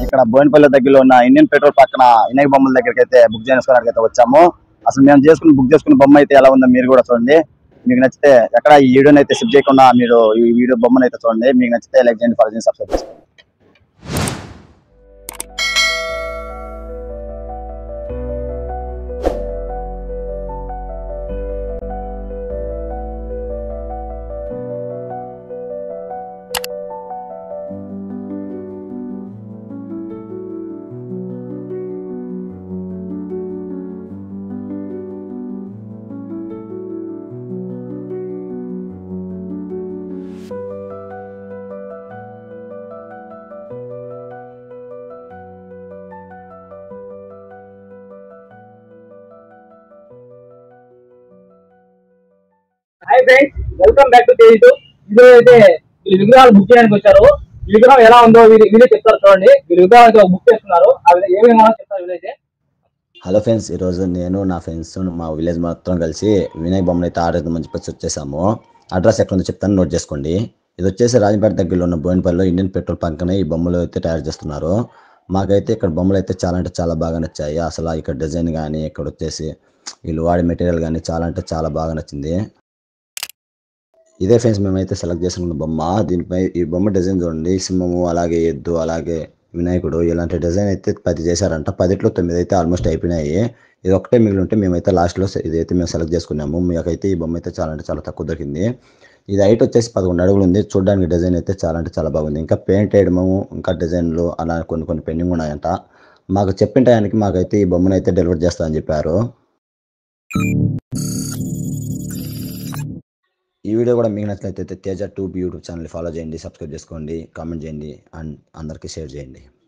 ఇక్కడ బోయినపల్లి దగ్గరలో ఉన్న ఇండియన్ పెట్రోల్ పక్కన వినాయక బొమ్మల దగ్గరికి అయితే బుక్ చేసుకోవడానికి అయితే వచ్చాము అసలు మేము చేసుకుని బుక్ చేసుకున్న బొమ్మ అయితే ఎలా ఉందో మీరు కూడా చూడండి మీకు నచ్చితే ఎక్కడ ఈ వీడియోని అయితే సిప్ చేయకుండా మీరు ఈ వీడియో బొమ్మను అయితే చూడండి మీకు నచ్చితే లైక్ చేయండి ఫాలో చేయండి సబ్స్క్రైబ్ చేసుకోండి hi friends welcome back to Tej ఇది అయితే వీళ్ళు విగ్రహాలు బుక్ చేయడానికి వచ్చారు ఈ విగ్రహం ఎలా ఉందో వీళ్ళు వీళ్ళే చెప్తారు చూడండి వీళ్ళు విగ్రహం అయితే బుక్ చేస్తున్నారు అవి ఏమేమి ఉన్నాయో చెప్తారు వీళ్ళైతే హలో ఫ్రెండ్స్ ఈరోజు నేను నా ఫ్రెండ్స్ మా విలేజ్ మొత్తం కలిసి వినాయక బొమ్మను అయితే ఆర్డర్ మంచి వచ్చి వచ్చేసాము అడ్రస్ ఎక్కడ ఉందో చెప్తాను నోట్ చేసుకోండి ఇది వచ్చేసి రాజంపేట దగ్గరలో ఉన్న బోయినపల్లిలో ఇండియన్ పెట్రోల్ పక్కనే ఈ బొమ్మలు అయితే తయారు చేస్తున్నారు మాకైతే ఇక్కడ బొమ్మలు అయితే చాలా అంటే చాలా బాగా నచ్చాయి అసలు ఇక్కడ డిజైన్ కానీ ఇక్కడ వచ్చేసి వీళ్ళు వాడే మెటీరియల్ కానీ చాలా అంటే చాలా బాగా నచ్చింది ఇదే ఫ్రెండ్స్ మేమైతే సెలెక్ట్ చేసుకున్న బొమ్మ దీనిపై ఈ బొమ్మ డిజైన్ చూడండి సింహము అలాగే ఎద్దు అలాగే వినాయకుడు ఇలాంటి డిజైన్ అయితే పది చేశారంట పదిట్లో తొమ్మిది అయితే ఆల్మోస్ట్ అయిపోయినాయి ఇది ఒకటే మిగిలి ఉంటే మేమైతే లాస్ట్లో ఇదైతే మేము సెలెక్ట్ చేసుకున్నాము మీకైతే ఈ బొమ్మ అయితే చాలా అంటే చాలా తక్కువ దొరికింది ఇది హైట్ వచ్చేసి పదకొండు అడుగులు ఉంది చూడడానికి డిజైన్ అయితే చాలా అంటే చాలా బాగుంది ఇంకా పెయింట్ వేయడము ఇంకా డిజైన్లు అలా కొన్ని కొన్ని పెండింగ్ ఉన్నాయంట మాకు చెప్పిన టయానికి మాకైతే ఈ బొమ్మను అయితే డెలివర్ చేస్తామని చెప్పారు ఈ వీడియో కూడా మీకు నచ్చినట్లయితే Teja two YouTube channel follow చేయండి సబ్స్క్రైబ్ చేసుకోండి కామెంట్ చేయండి అండ్ అందరికీ షేర్ చేయండి